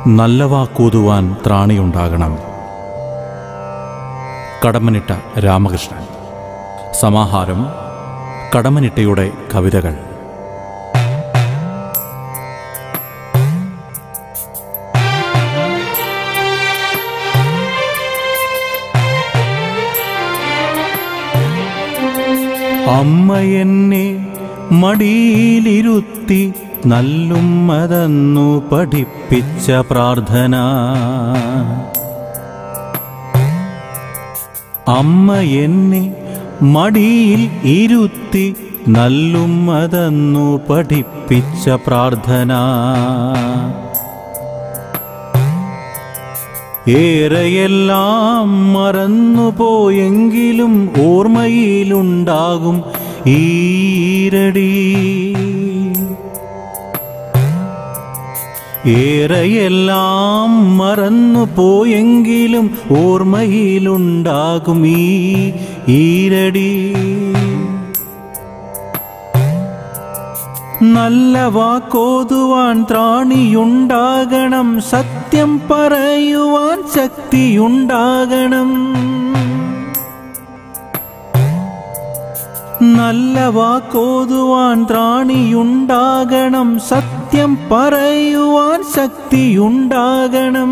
നല്ല വാക്കൂതുവാൻ ത്രാണിയുണ്ടാകണം കടമ്മനിട്ട രാമകൃഷ്ണൻ സമാഹാരം കടമ്മനിട്ടയുടെ കവിതകൾ അമ്മ എന്നെ മടിയിലിരുത്തി നല്ലുമ്മതന്നു പഠിപ്പിച്ച പ്രാർത്ഥന അമ്മ എന്നെ മടിയിൽ ഇരുത്തി നല്ലുമ്മതന്നു പഠിപ്പിച്ച പ്രാർത്ഥന ഏറെയെല്ലാം മറന്നുപോയെങ്കിലും ഓർമ്മയിലുണ്ടാകും ഈരടി ഏറെയെല്ലാം മറന്നുപോയെങ്കിലും ഓർമ്മയിലുണ്ടാകും ഈ ഈരടി നല്ല വാക്കോതുവാൻ ത്രാണിയുണ്ടാകണം സത്യം പറയുവാൻ ശക്തിയുണ്ടാകണം നല്ല വാക്കോതുവാൻ ത്രാണിയുണ്ടാകണം സത്യം പറയുവാൻ ശക്തിയുണ്ടാകണം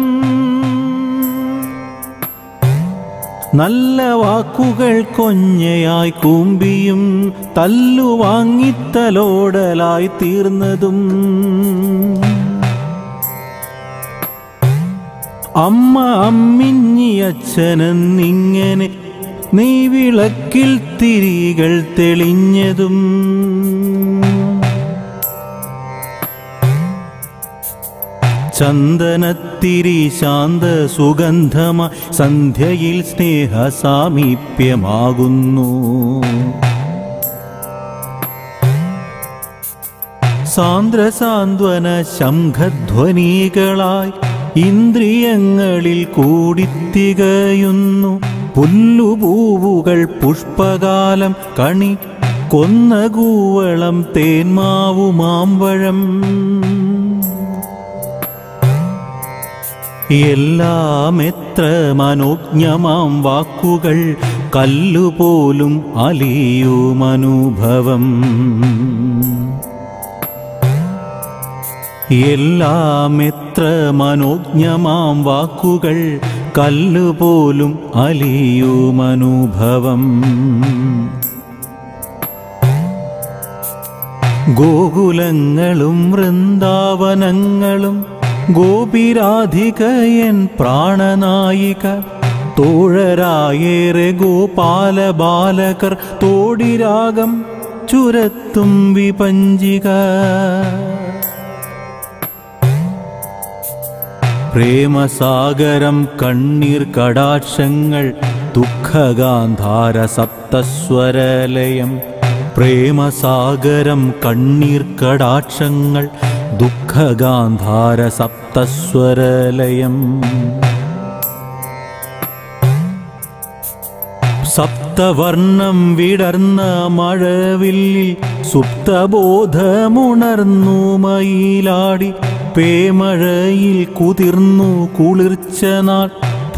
നല്ല വാക്കുകൾ കൊഞ്ഞയായി കൂമ്പിയും തല്ലുവാങ്ങിത്തലോടലായി തീർന്നതും അമ്മ അമ്മിഞ്ഞി അച്ഛനെന്നിങ്ങനെ നീ വിളക്കിൽ തിരികൾ തെളിഞ്ഞതും ചന്ദനത്തിരി ശാന്ത സുഗന്ധമ സന്ധ്യയിൽ സ്നേഹ സാമീപ്യമാകുന്നു സാന്ദ്ര സാന്ത്വന ശംഖധ്വനികളായി ഇന്ദ്രിയങ്ങളിൽ കൂടിത്തികയുന്നു പുല്ലുപൂവുകൾ പുഷ്പകാലം കണി കൊന്നകൂവളം തേന്മാവു മാമ്പഴം എല്ലാം എത്ര മനോജ്ഞമാം വാക്കുകൾ കല്ലുപോലും അലിയുമനുഭവം എല്ലാം എത്ര മനോജ്ഞമാം വാക്കുകൾ കല്ലുപോലും അലിയുമനുഭവം ഗോകുലങ്ങളും വൃന്ദാവനങ്ങളും ഗോപിരാധികയൻ പ്രാണനായിക തോഴരായേറെ ഗോപാല ബാലകർ തോടിരാഗം ചുരത്തും വിപഞ്ചിക പ്രേമസാഗരം കണ്ണീർ കടാക്ഷങ്ങൾ ദുഃഖഗാന്ധാര സപ്തസ്വരലയം പ്രേമസാഗരം കണ്ണീർ കടാക്ഷങ്ങൾ ദുഃഖഗാന്ധാര സപ്തസ്വരലയം സപ്തവർണം വിടർന്ന മഴവില്ലിൽ സുപ്തബോധമുണർന്നു മയിലാടി പേമഴയിൽ കുതിർന്നു കുളിർച്ച നാൾ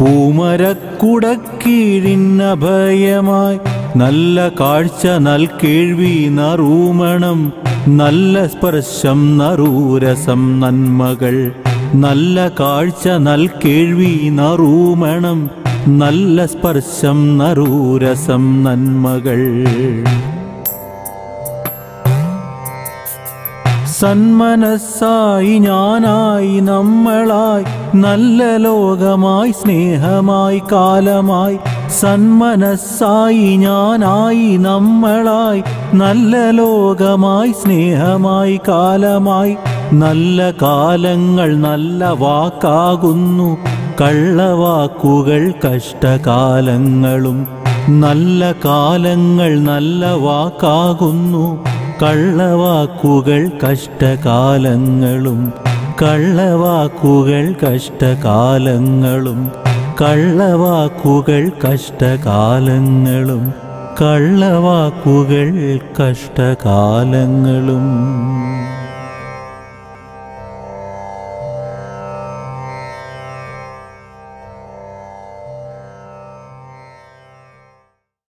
പൂമരക്കുടക്കീഴിന്നഭയമായി നല്ല കാഴ്ച നൽകേഴ്വി നറൂമണം നല്ല സ്പർശം നറൂരസം നന്മകൾ നല്ല കാഴ്ച നൽകേഴ്വി നറൂമണം നല്ല സ്പർശം നറൂരസം നന്മകൾ സന്മനസ്സായി ഞാനായി നമ്മളായി നല്ല ലോകമായി സ്നേഹമായി കാലമായി സന്മനസ്സായി ഞാനായി നമ്മളായി നല്ല ലോകമായി സ്നേഹമായി കാലമായി നല്ല കാലങ്ങൾ നല്ല വാക്കാകുന്നു കള്ളവാക്കുകൾ കഷ്ടകാലങ്ങളും നല്ല കാലങ്ങൾ നല്ല വാക്കാകുന്നു കള്ളവാക്കുകൾ കഷ്ടകാലങ്ങളും കള്ളവാക്കുകൾ കഷ്ടകാലങ്ങളും കള്ളവാക്കുകൾ കഷ്ടകാലങ്ങളും കള്ളവാക്കുകൾ കഷ്ടകാലങ്ങളും